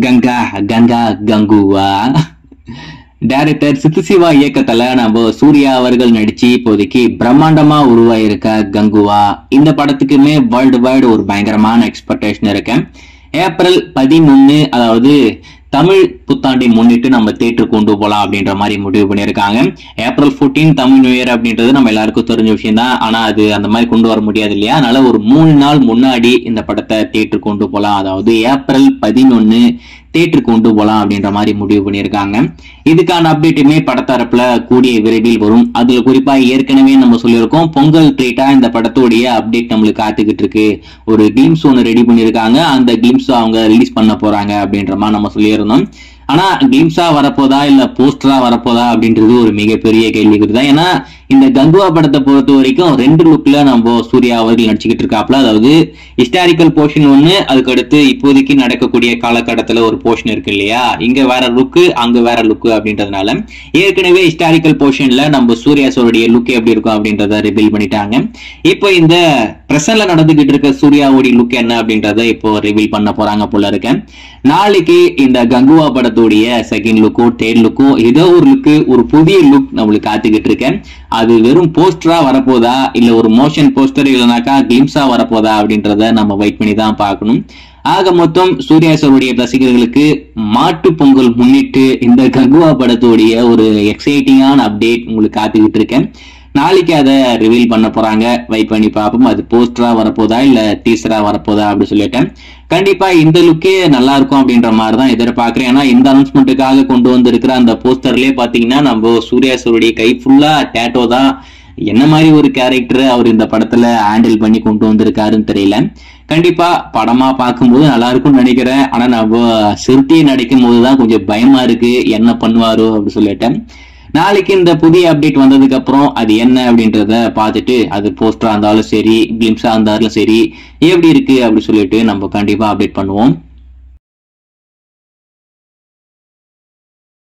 Ganga Ganga Kanguva director சித்துசிவா இயக்கத்துல நம்ம சூர்யா அவர்கள் நடிச்சு இப்போதைக்கு பிரம்மாண்டமா உருவாயிருக்க கங்குவா இந்த படத்துக்குமே வேர்ல்டு வைடு ஒரு பயங்கரமான எக்ஸ்பெக்டேஷன் இருக்கு ஏப்ரல் பதினொன்னு அதாவது தமிழ் புத்தாண்டை முன்னிட்டு நம்ம தேட்டர் கொண்டு போலாம் அப்படின்ற மாதிரி முடிவு பண்ணியிருக்காங்க ஏப்ரல் 14 தமிழ் நியூ இயர் அப்படின்றது நம்ம எல்லாருக்கும் தெரிஞ்ச விஷயம் தான் ஆனா அது அந்த மாதிரி கொண்டு வர முடியாது இல்லையா அதனால ஒரு மூணு நாள் முன்னாடி இந்த படத்தை தேட்டர் கொண்டு போலாம் அதாவது ஏப்ரல் பதினொன்னு தேட்டர் கொண்டு போலாம் அப்படின்ற மாதிரி முடிவு பண்ணியிருக்காங்க இதுக்கான அப்டேட்டுமே படத்தரப்புல கூடிய விரைவில் வரும் அதுல குறிப்பா ஏற்கனவே நம்ம சொல்லியிருக்கோம் பொங்கல் ட்ரீட்டா இந்த படத்துடைய அப்டேட் நம்மளுக்கு காத்துக்கிட்டு இருக்கு ஒரு கிளிம்ஸ் ஒன்று ரெடி பண்ணியிருக்காங்க அந்த கிளிம்ஸ் அவங்க ரிலீஸ் பண்ண போறாங்க அப்படின்ற மாதிரி நம்ம சொல்லியிருந்தோம் ஆனா கிளிம்ஸா வரப்போதா இல்ல போஸ்டரா வரப்போதா அப்படின்றது ஒரு மிகப்பெரிய கேள்விக்குறி தான் ஏன்னா இந்த கங்குவா படத்தை பொறுத்த வரைக்கும் ரெண்டு லுக்ல நம்ம சூர்யா அவர்கள் நடிச்சுக்கிட்டு இருக்காப்ல அதாவது ஹிஸ்டாரிக்கல் போர்ஷன் ஒண்ணு அதுக்கடுத்து இப்போதைக்கு நடக்கக்கூடிய காலகட்டத்துல ஒரு போர்ஷன் இருக்கு இல்லையா இங்க வேற லுக்கு அங்க வேற லுக்கு அப்படின்றதுனால ஏற்கனவே ஹிஸ்டாரிக்கல் போர்ஷன்ல நம்ம சூர்யா சாருடைய லுக் எப்படி இருக்கும் அப்படின்றத ரிவீல் பண்ணிட்டாங்க இப்போ இந்த பிரசன்ட்ல நடந்துகிட்டு இருக்க சூர்யாவுடைய லுக் என்ன அப்படின்றத இப்போ ரிவீல் பண்ண போறாங்க போல இருக்கு நாளைக்கு இந்த கங்குவா படத்துடைய செகண்ட் லுக்கோ தேர்ட் லுக்கோ ஏதோ ஒரு லுக்கு ஒரு புதிய லுக் நம்மளுக்கு காத்துக்கிட்டு இருக்கேன் அது வெறும் போஸ்டரா வரப்போதா இல்ல ஒரு மோஷன் போஸ்டர் இல்லைனாக்கா கிளிம்ஸா வரப்போதா அப்படின்றத நம்ம வெயிட் பண்ணி தான் பார்க்கணும் ஆக மொத்தம் சூர்யா சாருடைய ரசிகர்களுக்கு மாட்டு பொங்கல் முன்னிட்டு இந்த கங்குவா படத்துடைய ஒரு எக்ஸைட்டிங்கான அப்டேட் உங்களுக்கு காத்துக்கிட்டு இருக்கேன் நாளைக்கு அதை ரிவீல் பண்ண போறாங்க வெயிட் பண்ணி பார்ப்போம் அது போஸ்டரா வரப்போதா இல்ல டீசரா வரப்போதா அப்படி சொல்லிட்டேன் கண்டிப்பா இந்த லுக்கே நல்லா இருக்கும் அப்படின்ற மாதிரி தான் எதிர்பார்க்கிறேன் ஏன்னா இந்த அனௌன்ஸ்மெண்ட்டுக்காக கொண்டு வந்திருக்கிற அந்த போஸ்டர்லயே பாத்தீங்கன்னா நம்ம சூர்யா சாருடைய கை ஃபுல்லா டேட்டோ தான் என்ன மாதிரி ஒரு கேரக்டர் அவர் இந்த படத்துல ஹேண்டில் பண்ணி கொண்டு வந்திருக்காருன்னு தெரியல கண்டிப்பா படமா பார்க்கும்போது நல்லா இருக்கும்னு நினைக்கிறேன் ஆனா நம்ம சிறுத்தையை நடிக்கும் போதுதான் கொஞ்சம் பயமா இருக்கு என்ன பண்ணுவாரோ அப்படி சொல்லிட்டேன் நாளைக்கு இந்த புதிய அப்டேட் வந்ததுக்கு அப்புறம் அது என்ன அப்படின்றத பார்த்துட்டு அது போஸ்டரா இருந்தாலும் சரி கிளிம்ஸா இருந்தாலும் சரி எப்படி இருக்கு அப்படி சொல்லிட்டு நம்ம கண்டிப்பா அப்டேட் பண்ணுவோம்